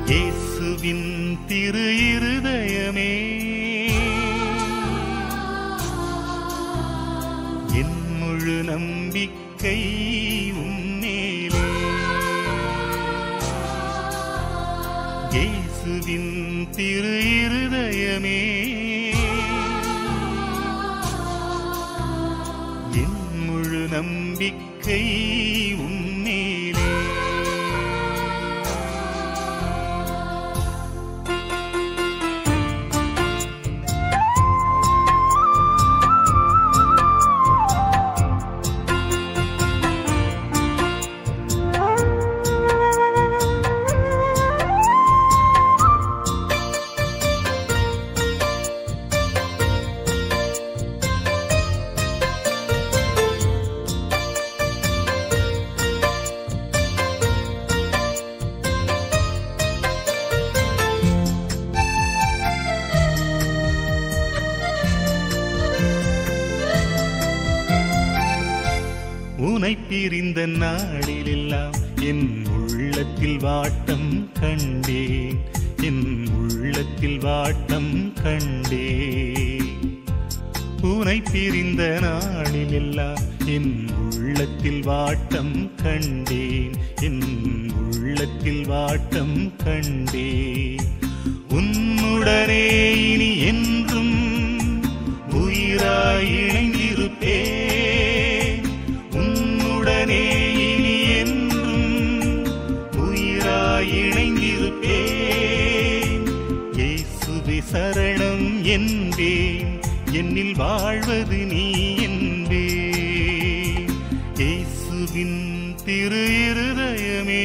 இயேசுவின் திரு இருதயமே என் முழு நம்பிக்கை உம்மேலே இயேசுவின் திரு இருதயமே என் முழு நம்பிக்கை உம்மேலே உனை பிரிந்த நாளிலெல்லாம் என் உள்ளத்தில் வாட்டம் கண்டேன் என் உள்ளத்தில் வாட்டம் கண்டேன் உனை பிரிந்த நாளிலெல்லாம் என் உள்ளத்தில் வாட்டம் கண்டேன் என் உள்ளத்தில் வாட்டம் கண்டேன் உன்னுடனே இனி என்றும் உயிராய் இணைந்திருப்பேன் உன்னுடனே இனி என்றும் உயிராய் இணைந்திருப்பேன் இயேசுவே சரணம் என்பேன் என்னில் வாழ்வது நீ என்பேன் இயேசுவின் திரு இருதயமே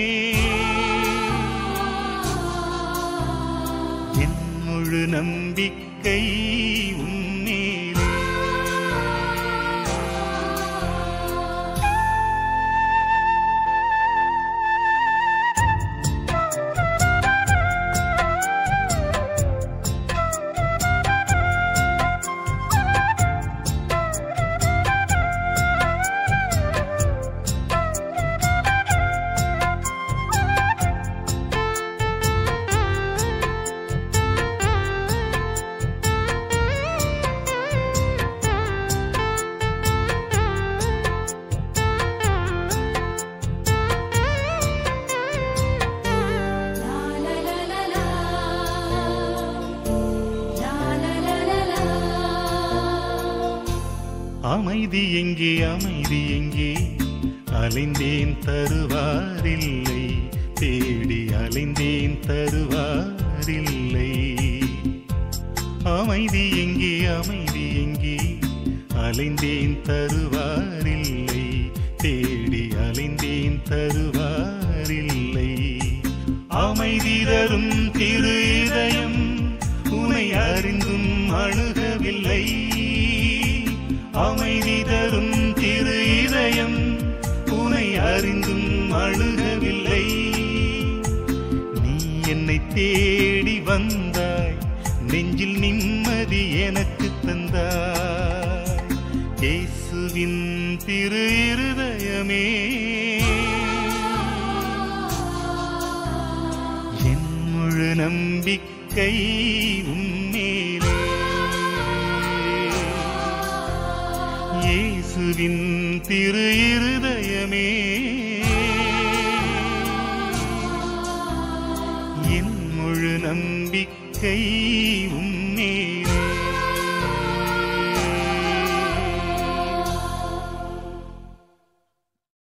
என் முழு நம்பிக்கை உம்மேலே அமைதி எங்கே அமைதி எங்கே அலைந்தேன் தருவாரில்லை தேடி அலைந்தேன் தருவாரில்லை அமைதி எங்கே அமைதி எங்கே அலைந்தேன் தருவாரில்லை தேடி அலைந்தேன் தருவாரில்லை அமைதி தரும் திரு இதயம் உனை அறிந்தும் அணுகவில்லை அமைதி தரும் திரு இதயம் உனை அறிந்தும் அணுகவில்லை நீ என்னை தேடி வந்தாய் நெஞ்சில் நிம்மதி எனக்கு தந்தாய் இயேசுவின் திரு இருதயமே என் முழு நம்பிக்கை உம்மேலே இயேசுவின் திரு இருதயமே என் முழு நம்பிக்கை உம்மேலே